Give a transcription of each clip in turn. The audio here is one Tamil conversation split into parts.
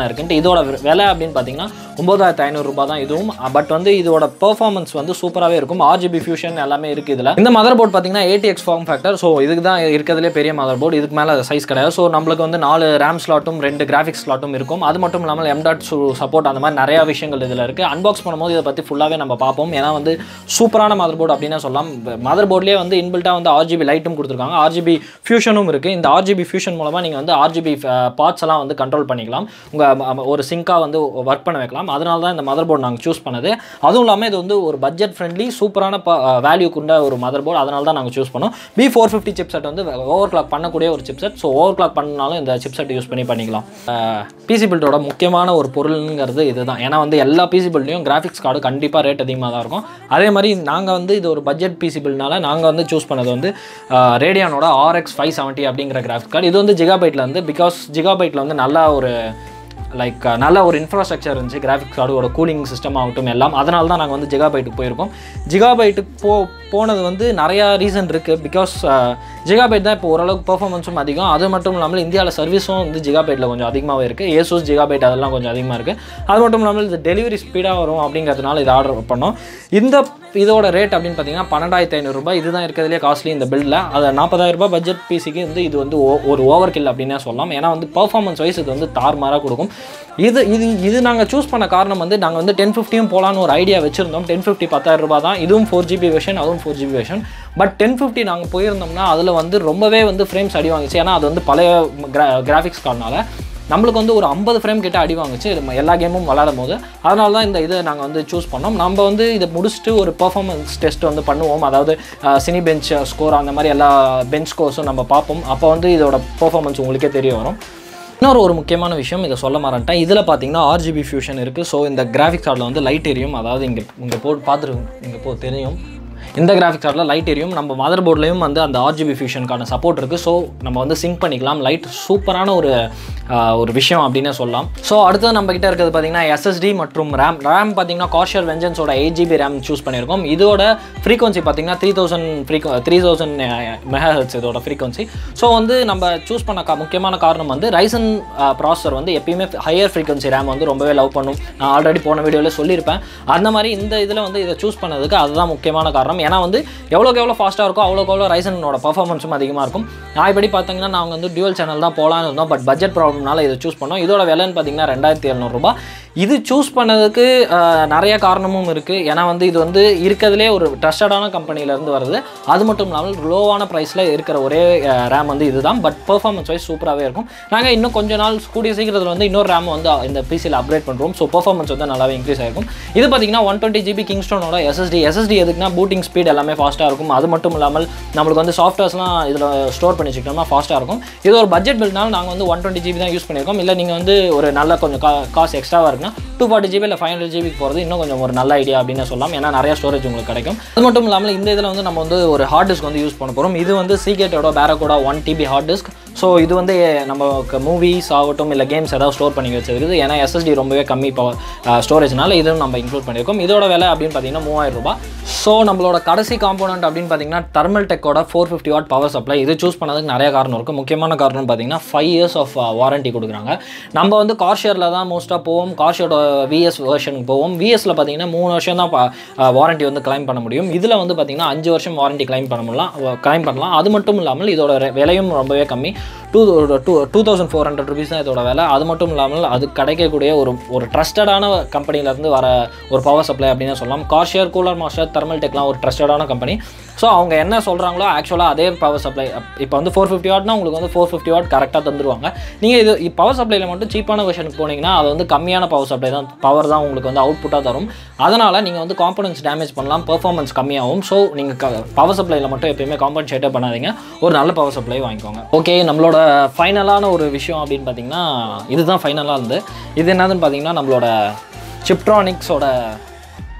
என்னென்ன இருக்குன்ட்டு இதோட விலை அப்படின்னு பார்த்தீங்கன்னா ஒம்பதாயிரத்து ஐநூறுரூபா தான் இதுவும் பட் வந்து இதோட பெர்ஃபார்மன்ஸ் வந்து சூப்பராகவே இருக்கும் ஆர்ஜிபி ஃபியூஷன் எல்லாமே இருக்குது இதில் இந்த மதர் போர்ட் பார்த்தீங்கன்னா ஏடிஎக்ஸ் ஃபார்ம் ஃபேக்டர் ஸோ இதுக்கு தான் இருக்கிறதுலே பெரிய மதர் போர்டு இதுக்கு மேலே சைஸ் கிடையாது ஸோ நம்மளுக்கு வந்து நாலு ரேம் ஸ்லாட்டும் ரெண்டு கிராஃபிக்ஸ் ஸ்லாட்டும் இருக்கும் அது மட்டும் இல்லாமல் எம் டாட் சப்போர்ட் அந்த மாதிரி நிறையா விஷயங்கள் இதில் இருக்குது அன்பாக்ஸ் பண்ணும்போது இதை பற்றி ஃபுல்லாகவே நம்ம பார்ப்போம் ஏன்னா வந்து சூப்பரான மதர் போர்டு அப்படின்னு சொல்லலாம் மதர் போர்ட்லேயே வந்து இன்பில்ட்டாக வந்து ஆர்ஜிபி லைட்டும் கொடுத்துருக்காங்க ஆர்ஜிபி ஃபியூஷனும் இருக்குது இந்த ஆர்ஜிபி ஃபியூஷன் மூலமாக நீங்கள் வந்து ஆர்ஜிபி பார்ட்ஸ் எல்லாம் வந்து கண்ட்ரோல் பண்ணிக்கலாம் உங்கள் ஒரு சிங்காக வந்து ஒர்க் பண்ண வைக்கலாம் அதனால தான் இந்த மதர் போர்டு நாங்கள் சூஸ் பண்ணது அதுவும் இல்லாமல் இது வந்து ஒரு பட்ஜெட் ஃப்ரெண்ட்லி சூப்பரான வேல்யூ கொண்ட ஒரு மதர் போர்டு அதனால தான் நாங்கள் சூஸ் பண்ணோம் B four fifty chipset வந்து ஓவர் கிளாக் பண்ணக்கூடிய ஒரு chipset so overclock பண்ணாலும் இந்த சிப் செட் யூஸ் பண்ணி பண்ணிக்கலாம் பிசி பில்டோட முக்கியமான ஒரு பொருளுங்கிறது இதுதான் ஏன்னா வந்து எல்லா பிசி பில்ட்லையும் கிராஃபிக்ஸ் கார்டு கண்டிப்பாக ரேட் அதிகமாக தான் இருக்கும் அதே மாதிரி நாங்கள் வந்து இது ஒரு பட்ஜெட் பிசி பில்ட்னால நாங்கள் வந்து சூஸ் பண்ணது வந்து ரேடியானோட ஆர்எக்ஸ் ஃபைவ் செவன்ட்டி அப்படிங்கிற கிராஃபிக்ஸ் கார்டு இது வந்து ஜிகாபைட்டில் வந்து பிகாஸ் ஜிகாபைட்டில் வந்து நல்லா ஒரு லைக் நல்ல ஒரு இன்ஃப்ராஸ்ட்ரக்சர் இருந்துச்சு கிராஃபிக்ஸ் கார்டோட கூலிங் சிஸ்டம் ஆகட்டும் எல்லாம் அதனால தான் நாங்கள் வந்து ஜிகாபைட்டுக்கு போயிருக்கோம் ஜிகாபைட்டுக்கு போ போனது வந்து நிறையா ரீசன் இருக்குது பிகாஸ் ஜிகாபைட் தான் இப்போ ஓரளவுக்கு பெர்ஃபார்மன்ஸும் அதிகம் அது மட்டும் இல்லாமல் இந்தியாவில் சர்வீஸும் வந்து ஜிகாபைட்டில் கொஞ்சம் அதிகமாகவே இருக்குது ஏசூஸ் ஜிகாபைட் அதெல்லாம் கொஞ்சம் அதிகமாக இருக்குது அது மட்டும் இல்லாமல் இது டெலிவரி ஸ்பீடாக வரும் அப்படிங்கிறதுனால இதை ஆர்டர் பண்ணோம் இந்த இதோட ரேட் அப்படின்னு பார்த்தீங்கன்னா பன்னெண்டாயிரத்தி ஐநூறுரூபா இதுதான் இருக்கிறதுலே காஸ்ட்லி இந்த பில்டில் அது நாற்பதாயிரம் ரூபாய் பட்ஜெட் பிசிக்கு வந்து இது வந்து ஓ- ஒரு ஓவர் கில் அப்படின்னே சொல்லலாம் ஏன்னா வந்து பர்ஃபார்மன்ஸ் வைஸ் இது வந்து தாறுமாறாக கொடுக்கும் இது இது இது நாங்கள் சூஸ் பண்ண காரணம் வந்து நாங்கள் வந்து டென் ஃபிஃப்டியும் போகலான்னு ஒரு ஐடியா வச்சுருந்தோம் டென் ஃபிஃப்டி பத்தாயிரம் ரூபாய் தான் இதுவும் ஃபோர் ஜிபி வெர்ஷன் அதுவும் four GB version but ten fifty நாங்கள் போயிருந்தோம்னா அதில் வந்து ரொம்பவே வந்து ஃப்ரேம்ஸ் அடி வாங்குச்சு ஏன்னா அது வந்து பழைய கிரா கிராஃபிக்ஸ் கார்டுனால நம்மளுக்கு வந்து ஒரு ஐம்பது ஃப்ரேம் கிட்ட அடி வாங்குச்சு இது ம- எல்லா கேமும் விளாடும் போது அதனால தான் இந்த இதை நாங்கள் வந்து சூஸ் பண்ணோம் நம்ம வந்து இதை முடிச்சுட்டு ஒரு பெர்ஃபார்மன்ஸ் டெஸ்ட் வந்து பண்ணுவோம் அதாவது சினி பெஞ்ச் ஸ்கோர் அந்த மாதிரி எல்லா பெஞ்ச் ஸ்கோர்ஸும் நம்ம பார்ப்போம் அப்போ வந்து இதோட பெர்ஃபார்மன்ஸ் உங்களுக்கே தெரிய வரும் இன்னொரு ஒரு முக்கியமான விஷயம் இதை சொல்ல மாட்டேன் இதில் பார்த்தீங்கன்னா ஆர்ஜிபி ஃபியூஷன் இருக்குது ஸோ இந்த கிராஃபிக்ஸ் கார்டில் வந்து லைட் எரியும் அதாவது இங்கே இங்கே போட்டு பார்த்துருங்க இங்கே போ தெரியும் இந்த கிராஃபிக்ஸ் கார்டில் லைட் எரியும் நம்ம மதர் போர்ட்லேயும் வந்து அந்த ஆர்ஜிபி ஃபியூஷனுக்கான சப்போர்ட் இருக்குது ஸோ நம்ம வந்து சிங்க் பண்ணிக்கலாம் லைட் சூப்பரான ஒரு ஆஹ், ஒரு விஷயம் அப்படின்னே சொல்லலாம் ஸோ அடுத்தது நம்ம கிட்ட இருக்கிறது பார்த்தீங்கன்னா எஸ்எஸ்டி மற்றும் ரேம் ரேம் பார்த்தீங்கன்னா காஷியர் வெஞ்சன்ஸோட எயிட் ஜிபி ரேம் சூஸ் பண்ணியிருக்கோம் இதோட ஃப்ரீக்வன்சி பார்த்தீங்கன்னா த்ரீ தௌசண்ட் ஃப்ரீக்வ த்ரீ தௌசண்ட் மெகா ஹெர்ட்ஸ் இதோட ஃப்ரீக்வன்சி ஸோ வந்து நம்ம சூஸ் பண்ண கா முக்கியமான காரணம் வந்து ரைசன் ப்ராசஸர் வந்து எப்பயுமே ஹையர் ஃப்ரீக்வன்சி ரேம் வந்து ரொம்பவே லவ் பண்ணும் நான் ஆல்ரெடி போன வீடியோவில் சொல்லியிருப்பேன் அந்த மாதிரி இந்த இதில் வந்து இதை சூஸ் பண்ணதுக்கு அதுதான் முக்கியமான காரணம் ஏன்னா வந்து எவ்வளோக்கு எவ்வளோ ஃபாஸ்ட்டாக இருக்கோ அவ்வளோக்கு எவ்வளோ ரைசனோட பர்ஃபார்மன்ஸும் அதிகமாக இருக்கும் நான் இப்படி பார்த்தீங்கன்னா நாங்கள் வந்து டியூவல் சேனல் தான் போகலான்னு இருந்தோம் பட் பட்ஜெட் ப்ராப்ளம்னால இதை சூஸ் பண்ணோம் இதோட விலைன்னு பார்த்தீங்கன்னா ரெண்டாயிரத்தி எழுநூறுபா இது சூஸ் பண்ணதுக்கு ஆஹ், நிறைய காரணமும் இருக்குது ஏன்னா வந்து இது வந்து இருக்கிறதுலே ஒரு ட்ரஸ்டடான கம்பெனிலேருந்து வருது அது மட்டும் இல்லாமல் லோவான ப்ரைஸில் இருக்கிற ஒரே ரேம் வந்து இதுதான் பட் பெர்ஃபார்மன்ஸ் வைஸ் சூப்பராகவே இருக்கும் நாங்கள் இன்னும் கொஞ்ச நாள் கூடிய சீக்கிரத்தில் வந்து இன்னொரு ரேம் வந்து இந்த பிசியில் அப்கிரேட் பண்ணுறோம் ஸோ பெர்ஃபார்மன்ஸ் வந்து நல்லாவே இன்க்ரீஸ் ஆகிருக்கும் இது பார்த்தீங்கன்னா ஒன் டுவெண்ட்டி ஜிபி கிங்ஸ்டோனோட எஸ்எஸ்டி எஸ்எஸ்டி எதுக்குன்னா பூட்டிங் ஸ்பீட் எல்லாமே ஃபாஸ்ட்டாக இருக்கும் அது மட்டும் இல்லாமல் நம்மளுக்கு வந்து சாஃப்ட்வேர்ஸ்லாம் இதில் ஸ்டோர் பண்ணி வச்சுக்கிட்டோம்னா ஃபாஸ்ட்டாக இருக்கும் இது ஒரு பட்ஜெட் பில்ட்னால நாங்கள் வந்து ஒன் டுவெண்ட்டி ஜிபி தான் யூஸ் பண்ணியிருக்கோம் இல்லை நீங்கள் வந்து ஒரு நல்ல கொஞ்சம் கா காசு எக்ஸ்ட்ராவாக இருக்குன்னா டூ ஃபார்ட்டி ஜிபி இல்லை ஃபைவ் ஹண்ட்ரட் ஜிபிக்கு போகிறது இன்னும் கொஞ்சம் ஒரு நல்ல ஐடியா அப்படின்னு சொல்லலாம் ஏன்னா நிறைய ஸ்டோரேஜ் உங்களுக்கு கிடைக்கும் அது மட்டும் இல்லாமல் இந்த இதில் வந்து நம்ம வந்து ஒரு ஹார்ட் டிஸ்க் வந்து யூஸ் பண்ண போகிறோம் இது வந்து சீகேட்டோட பேரக்கோட one TB hard disk so இது வந்து நமக்கு மூவிஸ் ஆகட்டும் இல்லை கேம்ஸ் ஏதாவது ஸ்டோர் பண்ணி வச்சிருக்குது ஏன்னா எஸ்எஸ்டி ரொம்பவே கம்மி பவர் ஸ்டோரேஜ்னால இதுவும் நம்ம இன்க்ளூட் பண்ணியிருக்கோம் இதோட விலை அப்படின்னு பார்த்தீங்கன்னா மூவாயிரம் ரூபாய் ஸோ நம்மளோட கடைசி காம்போனன்ட் அப்படின்னு பார்த்தீங்கன்னா டர்மல் டெக்கோட four fifty watt power supply இது சூஸ் பண்ணதுக்கு நிறைய காரணம் இருக்குது முக்கியமான காரணம் பார்த்தீங்கன்னா ஃபைவ் இயர்ஸ் ஆஃப் வாரண்டி கொடுக்குறாங்க நம்ம வந்து கார்ஷியரில் தான் மோஸ்ட்டாக போவோம் கார்ஷியோட விஎஸ் வெர்ஷனுக்கு போவோம் விஎஸ்ல பார்த்தீங்கன்னா மூணு வருஷம் தான் வாரண்டி வந்து கிளைம் பண்ண முடியும் இதில் வந்து பார்த்தீங்கன்னா அஞ்சு வருஷம் வாரண்டி கிளைம் பண்ண முடியலாம் கிளைம் பண்ணலாம் அது மட்டும் இல்லாமல் இதோட ரெ- விலையும் ரொம்பவே கம்மி two two two thousand four hundred rupees தான் இதோட விலை அது மட்டும் இல்லாமல் அது கிடைக்கக்கூடிய ஒரு ஒரு ட்ரஸ்டடான கம்பெனிலேருந்து வர ஒரு பவர் சப்ளை அப்படின்னு சொல்லலாம் கார்ஷியர் கூலர் மாஸ்டர் தெர்மல் டெக்லாம் ஒரு ட்ரஸ்டடான கம்பெனி ஸோ அவங்க என்ன சொல்கிறாங்களோ ஆக்சுவலாக அதே பவர் சப்ளை இப்போ வந்து ஃபோர் ஃபிஃப்டி வாட்னா உங்களுக்கு வந்து ஃபோர் ஃபிஃப்டி வாட் கரெக்டாக தந்துருவாங்க நீங்கள் இது பவர் சப்ளையில் மட்டும் சீப்பான வெர்ஷனுக்கு போனீங்கன்னா அது வந்து கம்மியான பவர் சப்ளை தான் பவர் தான் உங்களுக்கு வந்து அவுட்புட்டாக தரும் அதனால் நீங்கள் வந்து காம்பனன்ஸ் டேமேஜ் பண்ணலாம் பெர்ஃபார்மன்ஸ் கம்மியாகும் ஸோ நீங்கள் பவர் சப்ளையில் மட்டும் எப்பயுமே காம்பன்சேட்டே பண்ணாதீங்க ஒரு நல்ல பவர் சப்ளை வாங்கிக்கோங்க ஓகே நம்மளோட ஃபைனலான ஒரு விஷயம் அப்படின்னு பார்த்தீங்கன்னா இதுதான் ஃபைனலாக இருந்து இது என்னதுன்னு பார்த்தீங்கன்னா நம்மளோட சிப்ட்ரானிக்ஸோட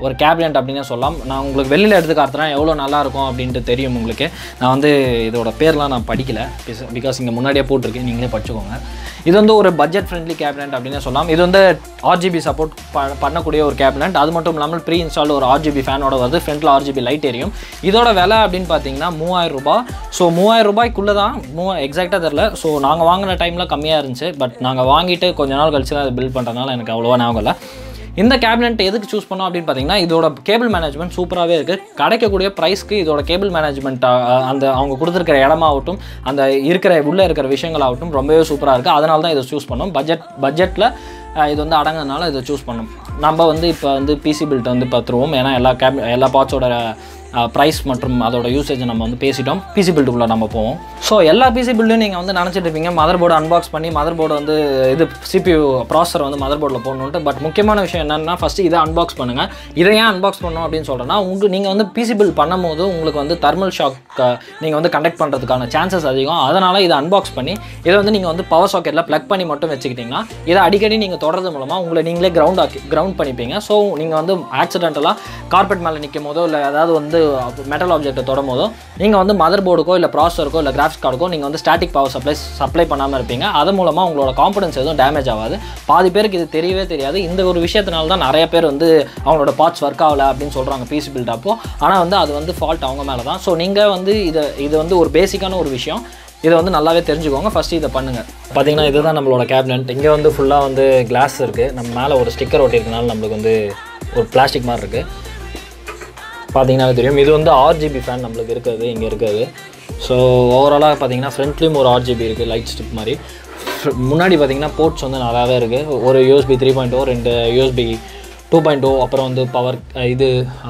ஒரு கேபினெட் அப்படின்னு சொல்லலாம் நான் உங்களுக்கு வெளியில் எடுத்து காட்டுறேன் எவ்வளோ நல்லா இருக்கும் அப்படின்ட்டு தெரியும் உங்களுக்கு நான் வந்து இதோட பேர்லாம் நான் படிக்கல பிகாஸ் இங்கே முன்னாடியே போட்டிருக்கேன் நீங்களே படிச்சுக்கோங்க இது வந்து ஒரு பட்ஜெட் ஃப்ரெண்ட்லி கேபினெட் அப்படின்னு சொல்லலாம் இது வந்து ஆர்ஜிபி சப்போர்ட் பண்ணக்கூடிய ஒரு கேபினெட் அது மட்டும் இல்லாமல் ப்ரீ இன்ஸ்டால் ஒரு ஆர்ஜிபி ஃபேனோட வருது ஃப்ரண்ட்டில் ஆர்ஜிபி லைட் எரியும் இதோட விலை அப்படின்னு பார்த்தீங்கன்னா மூவாயிரம் ரூபாய் ஸோ மூவாயிரம் ரூபாய்க்குள்ளே தான் மூ எக்ஸாக்டாக தெரில ஸோ நாங்கள் வாங்கின டைமில் கம்மியாக இருந்துச்சு பட் நாங்கள் வாங்கிட்டு கொஞ்ச நாள் கழிச்சு தான் அதை பில்ட் பண்ணுறதுனால எனக்கு அவ்வளோவா ஞாபகம் இல்லை இந்த கேபினெட் எதுக்கு சூஸ் பண்ணோம் அப்படின்னு பார்த்தீங்கன்னா இதோட கேபிள் மேனேஜ்மெண்ட் சூப்பராகவே இருக்குது கிடைக்கக்கூடிய ப்ரைஸ்க்கு இதோட கேபிள் மேனேஜ்மெண்ட் அந்த அவங்க கொடுத்துருக்கிற இடமாகட்டும் அந்த இருக்கிற உள்ளே இருக்கிற விஷயங்களாகட்டும் ரொம்பவே சூப்பராக இருக்குது அதனால தான் இதை சூஸ் பண்ணோம் பட்ஜெட் பட்ஜெட்டில் இது வந்து அடங்குறதுனால இதை சூஸ் பண்ணோம் நம்ம வந்து இப்போ வந்து பிசி பில்ட் வந்து பார்த்துருவோம் ஏன்னா எல்லா கேப் எல்லா பார்ட்ஸோட ப்ரைஸ் மற்றும் அதோட யூசேஜ் நம்ம வந்து பேசிட்டோம் பிசி பில்டுக்குள்ளே நம்ம போவோம் ஸோ எல்லா பிசி பில்டும் நீங்கள் வந்து நினச்சிட்டு இருப்பீங்க மதர் போர்டு அன்பாக்ஸ் பண்ணி மதர் போர்டு வந்து இது சிபியூ ப்ராசர் வந்து மதர் போர்டில் போடணுன்ட்டு பட் முக்கியமான விஷயம் என்னென்னா ஃபஸ்ட்டு இதை அன்பாக்ஸ் பண்ணுங்கள் இதை ஏன் அன்பாக்ஸ் பண்ணணும் அப்படின்னு சொல்கிறேன்னா உங்க நீங்கள் வந்து பிசி பில் பண்ணும்போது உங்களுக்கு வந்து தெர்மல் ஷாக் நீங்கள் வந்து கண்டக்ட் பண்ணுறதுக்கான சான்சஸ் அதிகம் அதனால் இதை அன்பாக்ஸ் பண்ணி இதை வந்து நீங்கள் வந்து பவர் சாக்கெட்டில் ப்ளக் பண்ணி மட்டும் வச்சுக்கிட்டிங்கன்னா இதை அடிக்கடி நீங்கள் தொடர்றது மூலமாக உங்களை நீங்களே கிரவுண்ட் ஆக்கி கிரவுண்ட் பண்ணிப்பீங்க ஸோ நீங்கள் வந்து ஆக்சிடென்டலாக கார்பெட் மேலே நிற்கும் போதோ இல்லை ஏதாவது வந்து மெட்டல் ஆப்ஜெக்ட்டை தொடும் போதோ நீங்கள் வந்து மதர் போர்டுக்கோ இல்லை ப்ராசருக்கோ இல்லை கிராஃபிக்ஸ் கார்டுக்கோ நீங்கள் வந்து ஸ்டாட்டிக் பவர் சப்ளை சப்ளை பண்ணாமல் இருப்பீங்க அது மூலமாக உங்களோட காம்பனன்ஸ் எதுவும் டேமேஜ் ஆகாது பாதி பேருக்கு இது தெரியவே தெரியாது இந்த ஒரு விஷயத்தினால தான் நிறைய பேர் வந்து அவங்களோட பார்ட்ஸ் ஒர்க் ஆகலை அப்படின்னு சொல்கிறாங்க பிசி பில்ட் அப்போ ஆனால் வந்து அது வந்து ஃபால்ட் அவங்க மேலே தான் ஸோ நீங்கள் வந்து இதை இது வந்து ஒரு பேசிக்கான ஒரு விஷயம் இதை வந்து நல்லாவே தெரிஞ்சுக்கோங்க ஃபஸ்ட்டு இதை பண்ணுங்கள் பார்த்தீங்கன்னா இதுதான் நம்மளோட கேபினட் இங்கே வந்து ஃபுல்லாக வந்து கிளாஸ் இருக்குது நம்ம மேலே ஒரு ஸ்டிக்கர் ஒட்டியிருக்கனால நம்மளுக்கு வந்து ஒரு பிளாஸ்டிக் மாதிரி இருக்குது பார்த்தீங்கன்னாவே தெரியும் இது வந்து ஆர்ஜிபி ஃபேன் நம்மளுக்கு இருக்கிறது இங்கே இருக்கிறது ஸோ ஓவராலாக பார்த்தீங்கன்னா ஃப்ரண்ட்லேயும் ஒரு ஆர்ஜிபி இருக்குது லைட் ஸ்டிப் மாதிரி முன்னாடி பார்த்தீங்கன்னா போர்ட்ஸ் வந்து நல்லாவே இருக்குது ஒரு யூஎஸ்பி த்ரீ பாயிண்ட் ஓ ரெண்டு யூஎஸ்பி டூ பாயிண்ட் ஓ அப்புறம் வந்து பவர் இது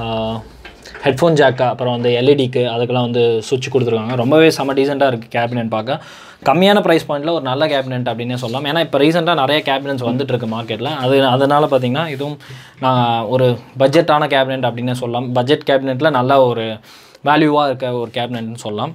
ஹெட்ஃபோன் ஜாக்கு அப்புறம் வந்து எல்இடிக்கு அதுக்கெல்லாம் வந்து சுவிட்ச் கொடுத்துருக்காங்க ரொம்பவே செம்ம டீசெண்டாக இருக்குது கேபினெட் பார்க்க கம்மியான ப்ரைஸ் பாயிண்ட்டில் ஒரு நல்ல கேபினெட் அப்படின்னே சொல்லலாம் ஏன்னா இப்போ ரீசெண்டாக நிறைய கேபினெட்ஸ் வந்துட்டு இருக்கு மார்க்கெட்டில் அது அதனால் பார்த்தீங்கன்னா இதுவும் நான் ஒரு பட்ஜெட்டான கேபினெட் அப்படின்னே சொல்லலாம் பட்ஜெட் கேபினெட்டில் நல்ல ஒரு வேல்யூவாக இருக்க ஒரு கேபினெட்னு சொல்லலாம்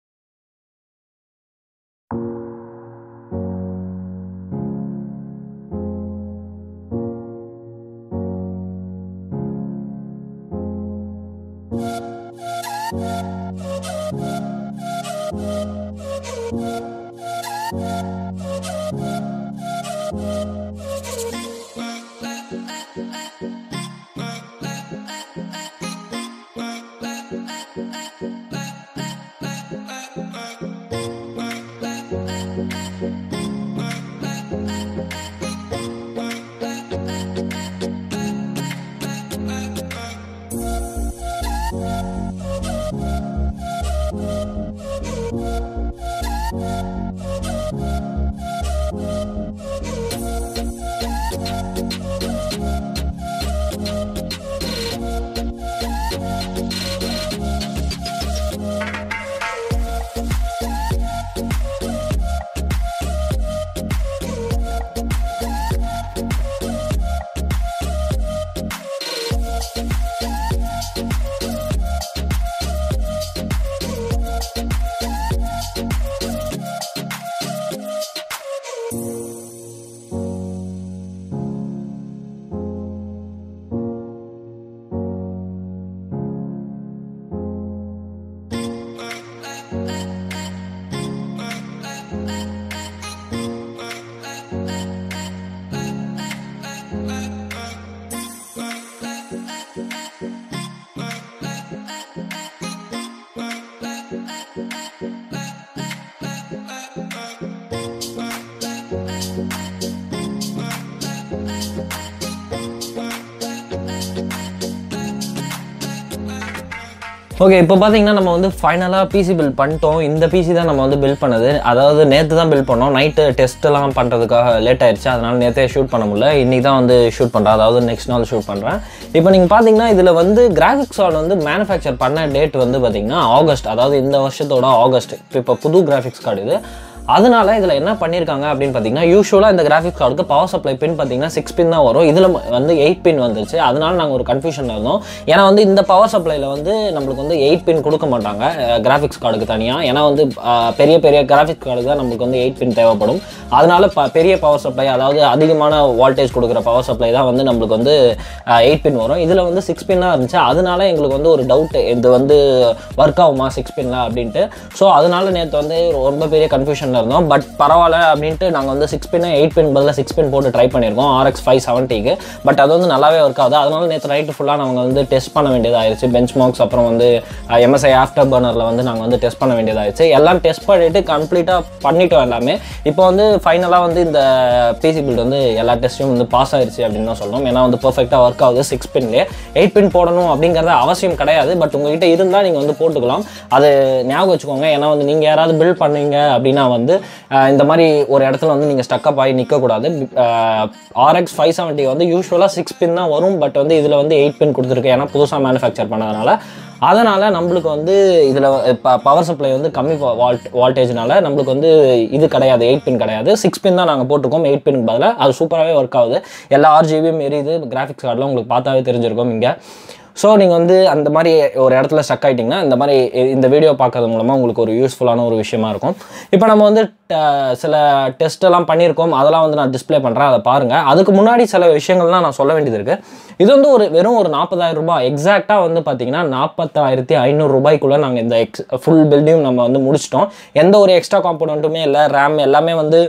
ஓகே இப்போ பார்த்தீங்கன்னா நம்ம வந்து ஃபைனலாக பிசி பில்ட் பண்ணிட்டோம் இந்த பிசி தான் நம்ம வந்து பில்ட் பண்ணது அதாவது நேற்று தான் பில்ட் பண்ணோம் நைட்டு டெஸ்ட்டெல்லாம் பண்ணுறதுக்காக லேட் ஆயிடுச்சு அதனால் நேற்றே ஷூட் பண்ண முடியல இன்றைக்கி தான் வந்து ஷூட் பண்ணுறேன் அதாவது நெக்ஸ்ட் நாள் ஷூட் பண்ணுறேன் இப்போ நீங்கள் பார்த்தீங்கன்னா இதில் வந்து கிராஃபிக்ஸ் கார்டு வந்து மேனுஃபேக்சர் பண்ண டேட் வந்து பார்த்தீங்கன்னா ஆகஸ்ட் அதாவது இந்த வருஷத்தோட ஆகஸ்ட் இப்போ இப்போ புது கிராஃபிக்ஸ் கார்டு இது அதனால இதில் என்ன பண்ணியிருக்காங்க அப்படின்னு பார்த்தீங்கன்னா யூஸ்வலாக இந்த கிராஃபிக்ஸ் கார்டுக்கு பவர் சப்ளை பின் பார்த்தீங்கன்னா சிக்ஸ் பின் தான் வரும் இதில் வந்து எயிட் பின் வந்துருச்சு அதனால நாங்கள் ஒரு கன்ஃபியூஷனில் இருந்தோம் ஏன்னா வந்து இந்த பவர் சப்ளையில் வந்து நம்மளுக்கு வந்து எயிட் பின் கொடுக்க மாட்டாங்க கிராஃபிக்ஸ் கார்டுக்கு தனியாக ஏன்னா வந்து அஹ், பெரிய பெரிய கிராஃபிக்ஸ் கார்டுக்கு தான் நம்மளுக்கு வந்து எயிட் பின் தேவைப்படும் அதனால ப பெரிய பவர் சப்ளை அதாவது அதிகமான வோல்டேஜ் கொடுக்குற பவர் சப்ளை தான் வந்து நம்மளுக்கு வந்து எயிட் பின் வரும் இதில் வந்து சிக்ஸ் பின்னாக இருந்துச்சு அதனால எங்களுக்கு வந்து ஒரு டவுட் இது வந்து ஒர்க் ஆகுமா சிக்ஸ் பின்ல அப்படின்ட்டு ஸோ அதனால நேற்று வந்து ரொம்ப பெரிய கன்ஃபியூஷனில் இருந்தோம் பட் பரவாயில்ல அப்படின்ட்டு நாங்கள் வந்து சிக்ஸ் பின் எயிட் பின் பதிலாக சிக்ஸ் பின் போட்டு ட்ரை பண்ணியிருக்கோம் ஆர்எக்ஸ் ஃபைவ் செவன்ட்டிக்கு பட் அது வந்து நல்லாவே ஒர்க் ஆகுது அதனால நேற்று நைட்டு ஃபுல்லாக நாங்கள் வந்து டெஸ்ட் பண்ண வேண்டியதாயிருச்சு பெஞ்ச் மார்க்ஸ் அப்புறம் வந்து எம்எஸ்ஐ ஆஃப்டர் பர்னரில் வந்து நாங்கள் வந்து டெஸ்ட் பண்ண வேண்டியதாயிருச்சு எல்லாம் டெஸ்ட் பண்ணிட்டு கம்ப்ளீட்டாக பண்ணிட்டோம் எல்லாமே இப்போ வந்து ஃபைனலாக வந்து இந்த பிசி பில்ட் வந்து எல்லா டெஸ்ட்டையும் வந்து பாஸ் ஆயிருச்சு அப்படின்னு தான் சொல்லணும் ஏன்னா வந்து பர்ஃபெக்டாக ஒர்க் ஆகுது சிக்ஸ் பின்லேயே எயிட் பின் போடணும் அப்படிங்கிறது அவசியம் கிடையாது பட் உங்ககிட்ட இருந்தால் நீங்கள் வந்து போட்டுக்கலாம் அது ஞாபகம் வச்சுக்கோங்க ஏன்னா வந்து நீங்கள் யாராவது பில்ட் பண்ணீங்க அப்படின்னா வந்து அஹ், இந்த மாதிரி ஒரு இடத்துல வந்து நீங்கள் ஸ்டக்கப் ஆகி நிற்கக்கூடாது ஆர்எக்ஸ் ஃபைவ் செவன்ட்டி வந்து யூஸ்வலாக சிக்ஸ் பின் தான் வரும் பட் வந்து இதில் வந்து எயிட் பின் கொடுத்துருக்கு ஏன்னா புதுசாக மேனுஃபேக்சர் பண்ணதுனால அதனால் நம்மளுக்கு வந்து இதில் பவர் சப்ளை வந்து கம்மி வால்ட் வால்டேஜ்னால நம்மளுக்கு வந்து இது கிடையாது எயிட் பின் கிடையாது சிக்ஸ் பின் தான் நாங்கள் போட்டிருக்கோம் எயிட் பின்னுக்கு பதிலாக அது சூப்பராகவே ஒர்க் ஆகுது எல்லா ஆர்ஜிபியும் எரியுது கிராஃபிக்ஸ் கார்டில் உங்களுக்கு பார்த்தாவே தெரிஞ்சிருக்கும் இங்கே ஸோ நீங்கள் வந்து அந்த மாதிரி ஒரு இடத்துல ஸ்டக் ஆகிட்டிங்கன்னா இந்த மாதிரி இ- இந்த வீடியோ பார்க்கறது மூலமாக உங்களுக்கு ஒரு யூஸ்ஃபுல்லான ஒரு விஷயமா இருக்கும் இப்போ நம்ம வந்து ட- சில டெஸ்ட் எல்லாம் பண்ணியிருக்கோம் அதெல்லாம் வந்து நான் டிஸ்ப்ளே பண்ணுறேன் அதை பாருங்கள் அதுக்கு முன்னாடி சில விஷயங்கள்லாம் நான் சொல்ல வேண்டியது இருக்குது இது வந்து ஒரு வெறும் ஒரு நாற்பதாயிரம் ரூபாய் எக்ஸாக்டாக வந்து பார்த்தீங்கன்னா நாற்பத்தாயிரத்தி ஐநூறு ரூபாய்க்குள்ளே நாங்கள் இந்த எக்ஸ் ஃபுல் பில்டையும் நம்ம வந்து முடிச்சிட்டோம் எந்த ஒரு எக்ஸ்ட்ரா காம்போனண்ட்டுமே இல்லை ரேம் எல்லாமே வந்து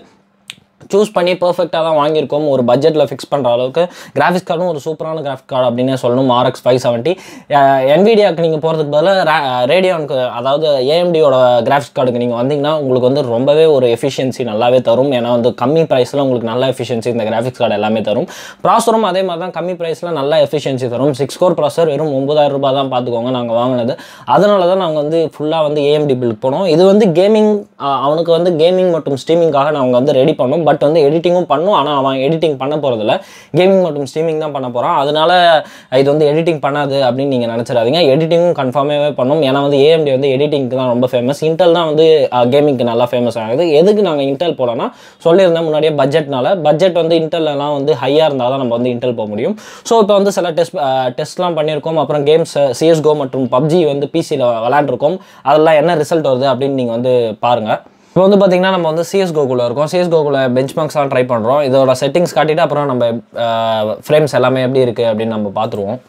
சூஸ் பண்ணி பர்ஃபெக்டாக தான் வாங்கியிருக்கோம் ஒரு பட்ஜெட்டில் ஃபிக்ஸ் பண்ணுற அளவுக்கு கிராஃபிக்ஸ் கார்டும் ஒரு சூப்பரான கிராஃபிக் கார்டு அப்படின்னே சொல்லணும் ஆர்எக்ஸ் ஃபைவ் செவன்ட்டி என்விடியாவுக்கு நீங்கள் போகிறதுக்கு பதிலாக ரேடியோனுக்கு அதாவது ஏஎம்டியோட கிராஃபிக்ஸ் கார்டுக்கு நீங்கள் வந்தீங்கன்னா உங்களுக்கு வந்து ரொம்பவே ஒரு எஃபிஷியன்சி நல்லாவே தரும் ஏன்னா வந்து கம்மி ப்ரைஸில் உங்களுக்கு நல்ல எஃபிஷியன்சி இந்த கிராஃபிக்ஸ் கார்டு எல்லாமே தரும் ப்ராசரும் அதே மாதிரி தான் கம்மி ப்ரைஸில் நல்ல எஃபிஷியன்சி தரும் சிக்ஸ் கோர் ப்ராசர் வெறும் ஒன்பதாயிரம் ரூபாய் தான் பார்த்துக்கோங்க நாங்கள் வாங்கினது அதனால தான் நாங்கள் வந்து ஃபுல்லாக வந்து ஏஎம்டி பில்ட் போனோம் இது வந்து கேமிங் அவனுக்கு வந்து கேமிங் மற்றும் ஸ்ட்ரீமிங்காக நாங்கள் வந்து ரெடி பண்ணோம் பட் வந்து எடிட்டிங்கும் பண்ணும் ஆனால் அவன் எடிட்டிங் பண்ண போகிறதில்ல கேமிங் மற்றும் ஸ்ட்ரீமிங் தான் பண்ண போகிறான் அதனால இது வந்து எடிட்டிங் பண்ணாது அப்படின்னு நீங்கள் நினச்சிடாதீங்க எடிட்டிங்கும் கன்ஃபார்மாகவே பண்ணும் ஏன்னா வந்து ஏஎம்டி வந்து எடிட்டிங்க்கு தான் ரொம்ப ஃபேமஸ் இன்டெல் தான் வந்து கேமிங்க்கு நல்லா ஃபேமஸ் ஆகுது எதுக்கு நாங்கள் இன்டெல் போகலான்னா சொல்லியிருந்தேன் முன்னாடியே பட்ஜெட்னால பட்ஜெட் வந்து இன்டெல்லாம் வந்து ஹையாக இருந்தால் தான் நம்ம வந்து இன்டெல் போக முடியும் ஸோ இப்போ வந்து சில டெஸ்ட் டெஸ்ட்லாம் பண்ணியிருக்கோம் அப்புறம் கேம்ஸ் சிஎஸ்கோ மற்றும் பப்ஜி வந்து பிசியில் விளாண்டுருக்கோம் அதெல்லாம் என்ன ரிசல்ட் வருது அப்படின்னு நீங்கள் வந்து பாருங்கள் இப்போ வந்து பார்த்தீங்கன்னா நம்ம வந்து சிஎஸ் கோகுல இருக்கோம் சிஎஸ் கோகுல பெஞ்ச் மார்க்ஸ்லாம் ட்ரை பண்ணுறோம் இதோட செட்டிங்ஸ் காட்டிட்டு அப்புறம் நம்ம ஃப்ரேம்ஸ் எல்லாமே எப்படி இருக்குது அப்படின்னு நம்ம பார்த்துருவோம்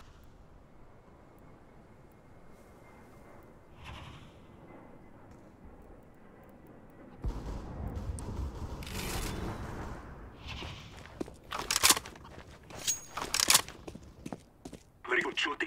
Very good shooting.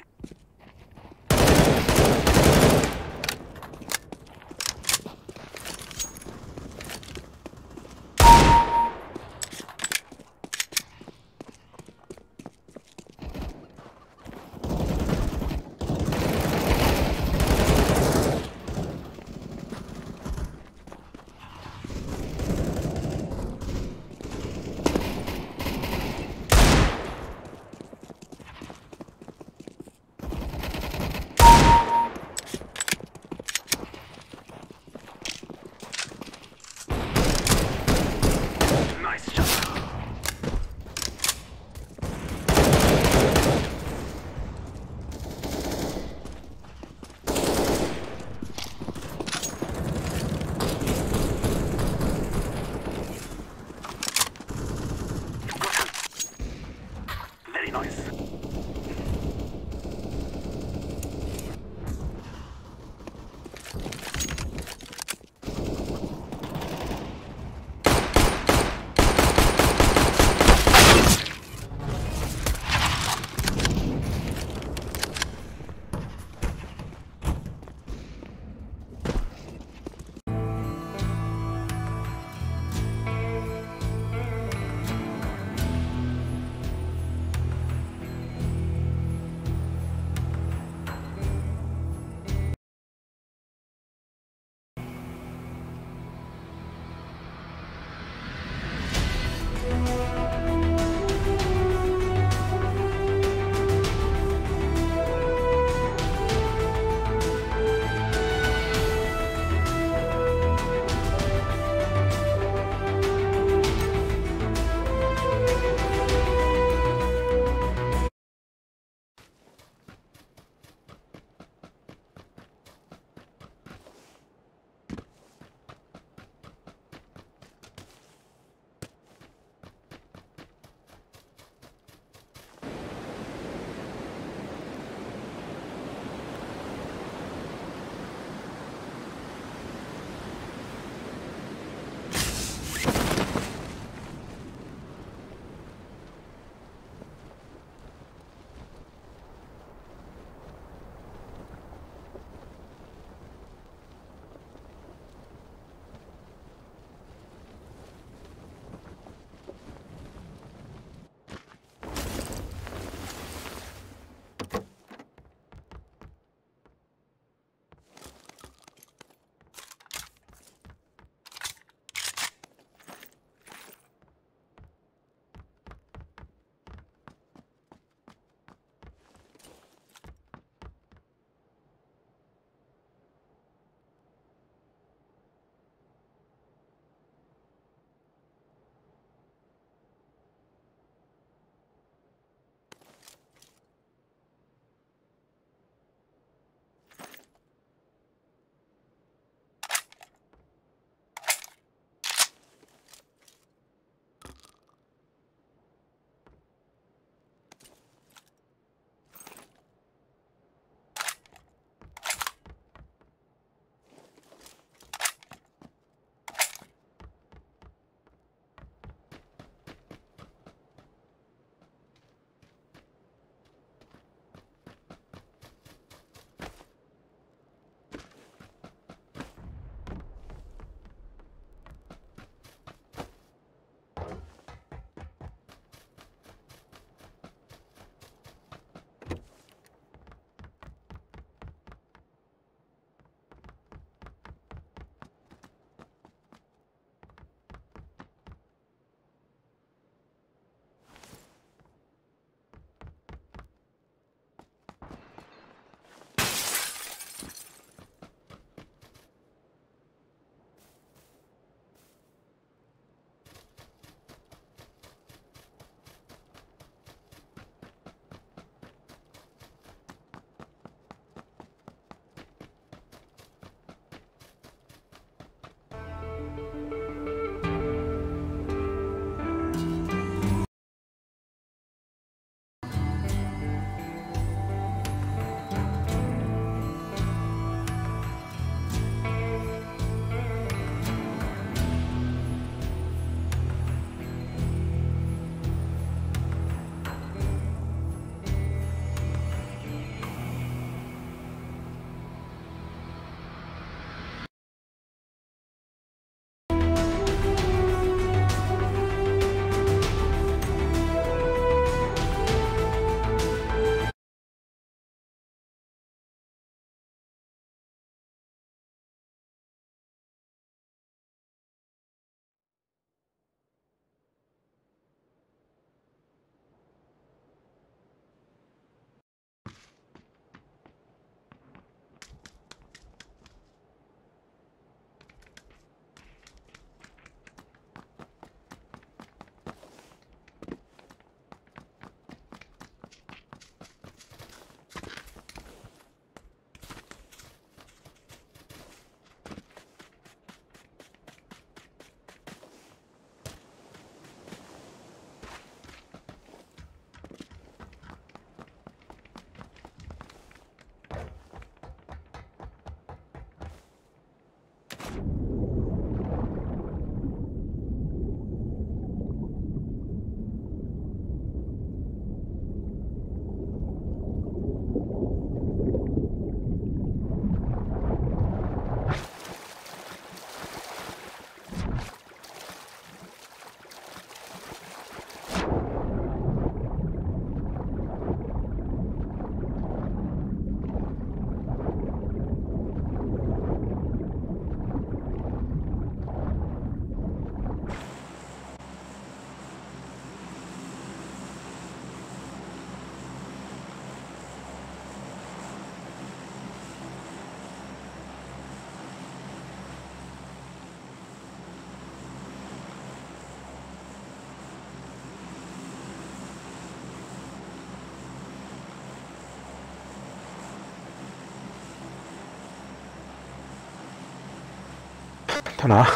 在哪？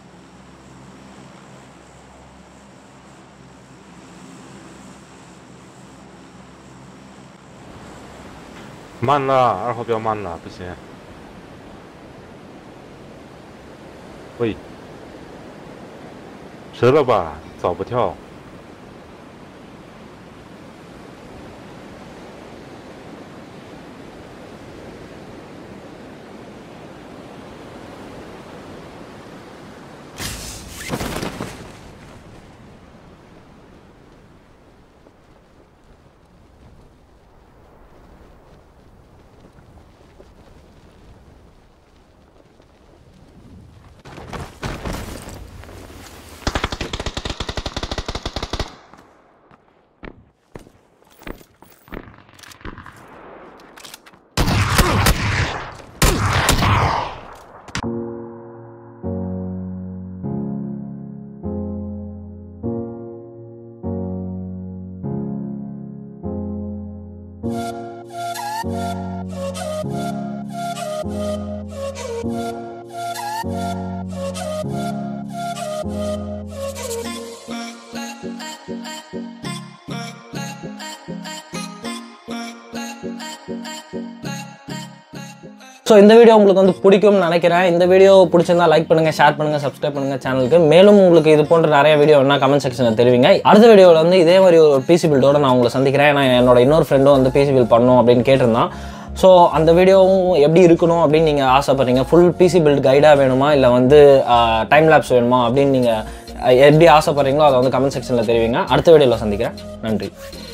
慢了，二号标慢了，不行。喂，折了吧？早不跳。 ஸோ இந்த வீடியோ உங்களுக்கு வந்து பிடிக்கும்னு நினைக்கிறேன் இந்த வீடியோ பிடிச்சிருந்தா லைக் பண்ணுங்க ஷேர் பண்ணுங்க சப்ஸ்கிரைப் பண்ணுங்க சேனலுக்கு மேலும் உங்களுக்கு இது போன்ற நிறைய வீடியோ என்ன கமெண்ட் செக்ஷனில் தெரிவிங்க அடுத்த வீடியோவில் வந்து இதே மாதிரி ஒரு பிசி பில்டோட நான் உங்களை சந்திக்கிறேன் நான் என்னோட இன்னொரு ஃப்ரெண்டும் வந்து பிசி பில் பண்ணும் அப்படின்னு கேட்டிருந்தான் ஸோ அந்த வீடியோவும் எப்படி இருக்கணும் அப்படின்னு நீங்கள் ஆசைப்படுறீங்க ஃபுல் பிசி பில்ட் கைடாக வேணுமா இல்லை வந்து டைம் லேப்ஸ் வேணுமா அப்படின்னு நீங்கள் எப்படி ஆசைப்படுறீங்களோ அதை வந்து கமெண்ட் செக்ஷனில் தெரிவிங்க அடுத்த வீடியோவில் சந்திக்கிறேன் நன்றி